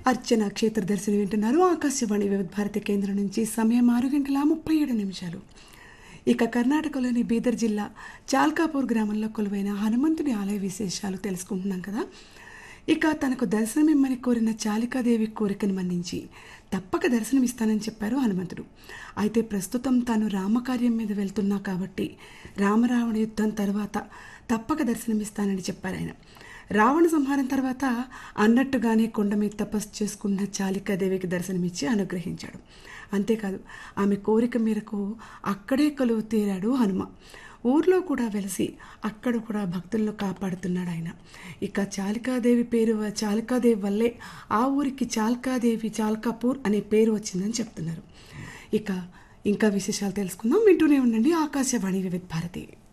అర్చన క్షేత్ర దర్శనం వింటున్నారు ఆకాశవాణి వివిధ భారతి కేంద్రం నుంచి సమయం ఆరు గంటల ముప్పై ఏడు నిమిషాలు ఇక కర్ణాటకలోని బీదర్ జిల్లా చాల్కాపూర్ గ్రామంలో కొలువైన హనుమంతుడి ఆలయ విశేషాలు తెలుసుకుంటున్నాం కదా ఇక తనకు దర్శనమిమ్మని కోరిన చాలికాదేవి కోరికను మన్నించి తప్పక దర్శనమిస్తానని చెప్పారు హనుమంతుడు అయితే ప్రస్తుతం తాను రామకార్యం మీద వెళ్తున్నా కాబట్టి రామరావణ యుద్ధం తర్వాత తప్పక దర్శనమిస్తానని చెప్పారు ఆయన రావణ సంహారం తర్వాత అన్నట్టుగానే కొండ మీద తపస్సు చేసుకున్న చాలికాదేవికి దర్శనమిచ్చి అనుగ్రహించాడు అంతేకాదు ఆమె కోరిక మేరకు అక్కడే కొలువు తీరాడు హనుమ ఊర్లో కూడా వెలిసి అక్కడ కూడా భక్తులను కాపాడుతున్నాడు ఆయన ఇక చాలికాదేవి పేరు చాలికాదేవి వల్లే ఆ ఊరికి చాల్కాదేవి చాల్కాపూర్ అనే పేరు వచ్చిందని చెప్తున్నారు ఇక ఇంకా విశేషాలు తెలుసుకుందాం వింటూనే ఉండండి ఆకాశవాణి వివిధ భారతి